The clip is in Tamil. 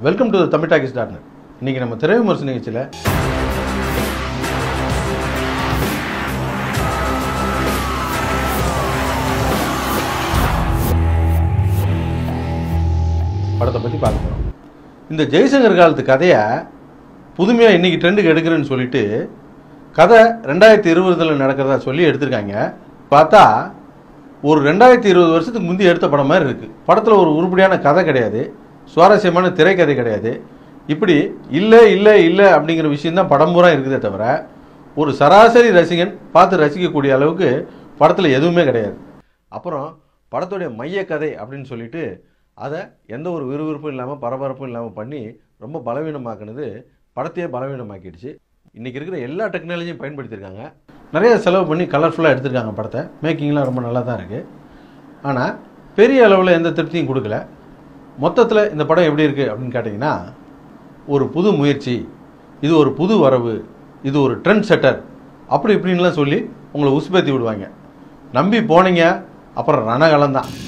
welcome to Tamil talkies dot net இன்றைக்கி நம்ம திரை விமர்சன நிகழ்ச்சியில் படத்தை பற்றி பார்க்க போகிறோம் இந்த ஜெய்சங்கர் காலத்து கதையை புதுமையாக இன்றைக்கி ட்ரெண்டுக்கு எடுக்கிறேன்னு சொல்லிட்டு கதை ரெண்டாயிரத்தி இருபதில் நடக்கிறதா சொல்லி எடுத்திருக்காங்க பார்த்தா ஒரு ரெண்டாயிரத்தி இருபது வருஷத்துக்கு முந்தி எடுத்த படம் மாதிரி இருக்குது படத்தில் ஒரு உருப்படியான கதை கிடையாது சுவாரஸ்யமான திரைக்கதை கிடையாது இப்படி இல்லை இல்லை இல்லை அப்படிங்கிற விஷயம்தான் படம் பூரா இருக்குதே தவிர ஒரு சராசரி ரசிகன் பார்த்து ரசிக்கக்கூடிய அளவுக்கு படத்தில் எதுவுமே கிடையாது அப்புறம் படத்துடைய மைய கதை அப்படின்னு சொல்லிட்டு அதை எந்த ஒரு விறுவிறுப்பும் இல்லாமல் பரபரப்பும் இல்லாமல் பண்ணி ரொம்ப பலவீனமாக்குனது படத்தையே பலவீனமாக்கிடுச்சு இன்றைக்கி இருக்கிற எல்லா டெக்னாலஜியும் பயன்படுத்தியிருக்காங்க நிறைய செலவு பண்ணி கலர்ஃபுல்லாக எடுத்திருக்காங்க படத்தை மேக்கிங்லாம் ரொம்ப நல்லா தான் இருக்குது ஆனால் பெரிய அளவில் எந்த திருப்தியும் கொடுக்கல மொத்தத்தில் இந்த படம் எப்படி இருக்குது அப்படின்னு கேட்டிங்கன்னா ஒரு புது முயற்சி இது ஒரு புது வரவு இது ஒரு ட்ரெண்ட் செட்டர் அப்படி இப்படின்லாம் சொல்லி உங்களை உசுப்பேத்தி விடுவாங்க நம்பி போனீங்க அப்புறம் ரணகலம் தான்